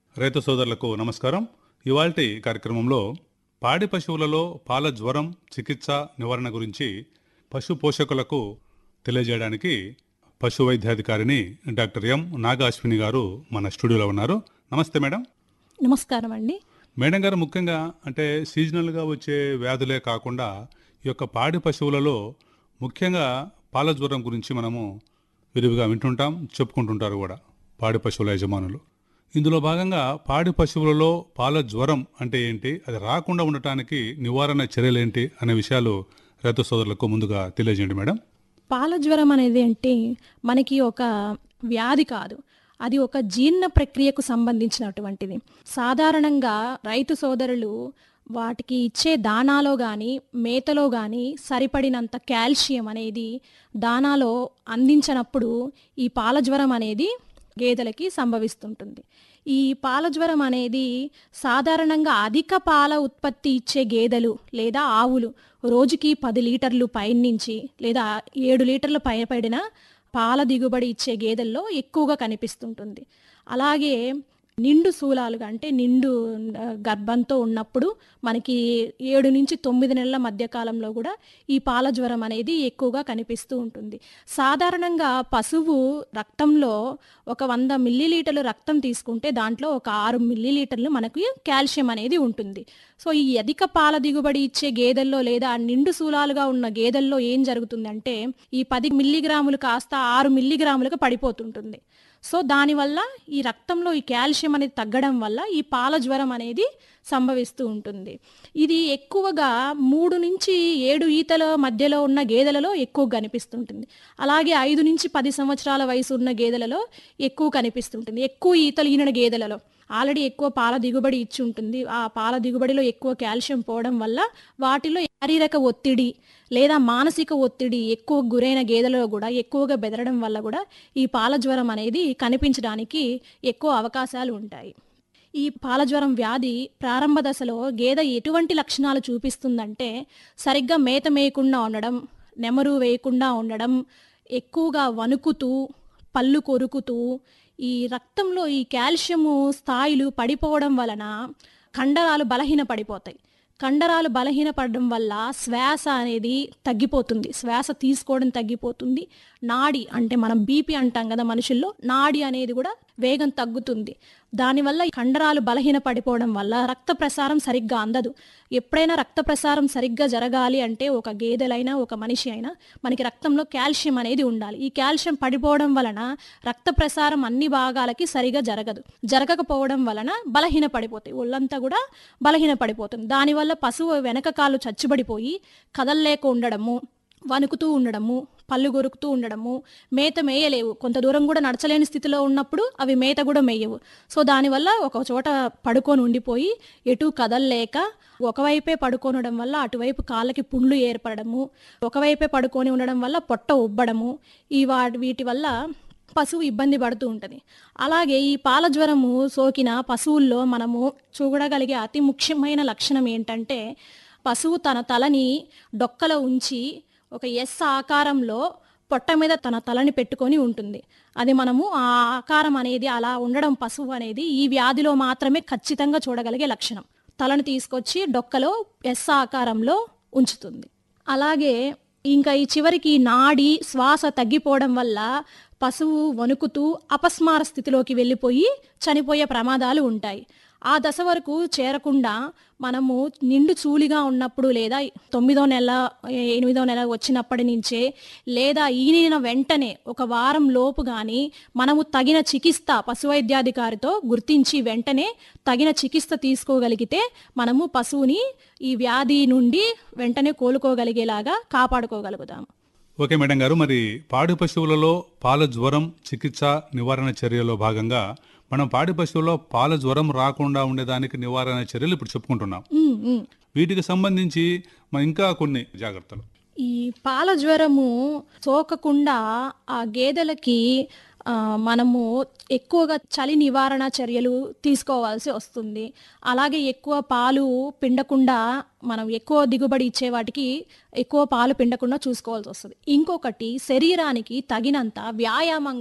రైతు సోదరులకు నమస్కారం ఇవాల్టి కార్యక్రమంలో పాడి పశువులలో పాల జ్వరం చికిత్స నివారణ గురించి పశు పోషకులకు తెలియజేయడానికి పశు వైద్యాధికారిని డాక్టర్ ఎం నాగ అశ్విని గారు మన స్టూడియోలో ఉన్నారు నమస్తే మేడం నమస్కారం అండి మేడం గారు ముఖ్యంగా అంటే సీజనల్గా వచ్చే వ్యాధులే కాకుండా ఈ యొక్క పాడి పశువులలో ముఖ్యంగా పాల జ్వరం గురించి మనము విరివిగా వింటుంటాం చెప్పుకుంటుంటారు కూడా పాడి పశువుల యజమానులు ఇందులో భాగంగా పాడి పశువులలో పాల జ్వరం అంటే ఏంటి అది రాకుండా ఉండటానికి నివారణ చర్యలేంటి అనే విషయాలు రైతు సోదరులకు ముందుగా తెలియజేయండి మేడం పాల జ్వరం అనేది అంటే మనకి ఒక వ్యాధి కాదు అది ఒక జీర్ణ ప్రక్రియకు సంబంధించినటువంటిది సాధారణంగా రైతు సోదరులు వాటికి ఇచ్చే దానాలో కానీ మేతలో కానీ సరిపడినంత కాల్షియం అనేది దానాలో అందించినప్పుడు ఈ పాల జ్వరం అనేది గేదెలకి సంభవిస్తుంటుంది ఈ పాల జ్వరం అనేది సాధారణంగా అధిక పాల ఉత్పత్తి ఇచ్చే గేదెలు లేదా ఆవులు రోజుకి పది లీటర్లు పైనుంచి లేదా ఏడు లీటర్లు పైపడిన పాల దిగుబడి ఇచ్చే గేదెల్లో ఎక్కువగా కనిపిస్తుంటుంది అలాగే నిండు శూలాలుగా అంటే నిండు ఆ, గర్భంతో ఉన్నప్పుడు మనకి ఏడు నుంచి తొమ్మిది నెలల మధ్య కాలంలో కూడా ఈ పాల జ్వరం అనేది ఎక్కువగా కనిపిస్తూ ఉంటుంది సాధారణంగా పశువు రక్తంలో ఒక వంద మిల్లీలీటర్లు రక్తం తీసుకుంటే దాంట్లో ఒక ఆరు మిల్లీలీటర్లు మనకి కాల్షియం అనేది ఉంటుంది సో ఈ అధిక పాల దిగుబడి ఇచ్చే గేదెల్లో లేదా నిండు శూలాలుగా ఉన్న గేదెల్లో ఏం జరుగుతుందంటే ఈ పది మిల్లీగ్రాములు కాస్త ఆరు మిల్లీగ్రాములకు పడిపోతుంటుంది సో దానివల్ల ఈ రక్తంలో ఈ కాల్షియం అనేది తగ్గడం వల్ల ఈ పాల జ్వరం అనేది సంభవిస్తూ ఉంటుంది ఇది ఎక్కువగా మూడు నుంచి ఏడు ఈతల మధ్యలో ఉన్న గేదెలలో ఎక్కువ కనిపిస్తుంటుంది అలాగే ఐదు నుంచి పది సంవత్సరాల వయసు ఉన్న గేదెలలో ఎక్కువ కనిపిస్తుంటుంది ఎక్కువ ఈతలు ఈనిన గేదెలలో ఆల్రెడీ ఎక్కువ పాల దిగుబడి ఇచ్చి ఉంటుంది ఆ పాల దిగుబడిలో ఎక్కువ కాల్షియం పోవడం వల్ల వాటిలో శారీరక ఒత్తిడి లేదా మానసిక ఒత్తిడి ఎక్కువ గురైన గేదెలలో కూడా ఎక్కువగా బెదరడం వల్ల కూడా ఈ పాల జ్వరం అనేది కనిపించడానికి ఎక్కువ అవకాశాలు ఉంటాయి ఈ పాలజ్వరం వ్యాధి ప్రారంభ దశలో గేదె ఎటువంటి లక్షణాలు చూపిస్తుందంటే సరిగ్గా మేత మేయకుండా ఉండడం నెమరు వేయకుండా ఉండడం ఎక్కువగా వణుకుతూ పళ్ళు కొరుకుతూ ఈ రక్తంలో ఈ కాల్షియము స్థాయిలు పడిపోవడం వలన కండరాలు బలహీన పడిపోతాయి కండరాలు బలహీనపడడం వల్ల శ్వాస అనేది తగ్గిపోతుంది శ్వాస తీసుకోవడం తగ్గిపోతుంది నాడి అంటే మనం బీపీ అంటాం కదా మనుషుల్లో నాడి అనేది కూడా వేగం తగ్గుతుంది దానివల్ల ఈ కండరాలు బలహీన పడిపోవడం వల్ల రక్త ప్రసారం సరిగ్గా అందదు ఎప్పుడైనా రక్త ప్రసారం సరిగ్గా జరగాలి అంటే ఒక గేదెలైనా ఒక మనిషి అయినా మనకి రక్తంలో కాల్షియం అనేది ఉండాలి ఈ కాల్షియం పడిపోవడం వలన రక్త ప్రసారం అన్ని భాగాలకి సరిగా జరగదు జరగకపోవడం వలన బలహీన పడిపోతాయి ఒళ్ళంతా కూడా బలహీన పడిపోతుంది దానివల్ల పశువు వెనక కాళ్ళు చచ్చుబడిపోయి కదల్లేక ఉండడము వణుకుతూ ఉండడము పళ్ళు గొరుకుతూ ఉండడము మేత మేయలేవు కొంత దూరం కూడా నడచలేని స్థితిలో ఉన్నప్పుడు అవి మేత కూడా మేయవు సో దానివల్ల ఒక చోట పడుకొని ఉండిపోయి ఎటు కదల్లేక ఒకవైపే పడుకోనడం వల్ల అటువైపు కాళ్ళకి పుండ్లు ఏర్పడము ఒకవైపే పడుకొని ఉండడం వల్ల పొట్ట ఉబ్బడము ఈ వా వీటి వల్ల పశువు ఇబ్బంది పడుతూ ఉంటుంది అలాగే ఈ పాల జ్వరము సోకిన పశువుల్లో మనము చూడగలిగే అతి ముఖ్యమైన లక్షణం ఏంటంటే పశువు తన తలని డొక్కలో ఉంచి ఒక ఎస్ ఆకారంలో పొట్ట మీద తన తలని పెట్టుకొని ఉంటుంది అది మనము ఆ ఆకారం అనేది అలా ఉండడం పశువు అనేది ఈ వ్యాధిలో మాత్రమే ఖచ్చితంగా చూడగలిగే లక్షణం తలను తీసుకొచ్చి డొక్కలో ఎస్ ఆకారంలో ఉంచుతుంది అలాగే ఇంకా ఈ చివరికి నాడి శ్వాస తగ్గిపోవడం వల్ల పశువు వణుకుతూ అపస్మార స్థితిలోకి వెళ్ళిపోయి చనిపోయే ప్రమాదాలు ఉంటాయి ఆ దశ వరకు చేరకుండా మనము నిండు చూలిగా ఉన్నప్పుడు లేదా తొమ్మిదో నెల ఎనిమిదో నెల వచ్చినప్పటి నుంచే లేదా ఈనిన వెంటనే ఒక వారం లోపు కానీ మనము తగిన చికిత్స పశువైద్యాధికారితో గుర్తించి వెంటనే తగిన చికిత్స తీసుకోగలిగితే మనము పశువుని ఈ వ్యాధి నుండి వెంటనే కోలుకోగలిగేలాగా కాపాడుకోగలుగుతాము ఓకే మేడం గారు మరి పాడి పశువులలో పాల జ్వరం చికిత్స నివారణ చర్యలో భాగంగా మనం పాడి పశువుల్లో పాల జ్వరం రాకుండా ఉండేదానికి నివారణ చర్యలు ఇప్పుడు చెప్పుకుంటున్నాం ఉమ్, ఉమ్. వీటికి సంబంధించి మన ఇంకా కొన్ని జాగ్రత్తలు ఈ పాల జ్వరము సోకకుండా ఆ గేదెలకి ఆ, మనము ఎక్కువగా చలి నివారణ చర్యలు తీసుకోవాల్సి వస్తుంది అలాగే ఎక్కువ పాలు పిండకుండా మనం ఎక్కువ దిగుబడి ఇచ్చే వాటికి ఎక్కువ పాలు పిండకుండా చూసుకోవాల్సి వస్తుంది ఇంకొకటి శరీరానికి తగినంత వ్యాయామం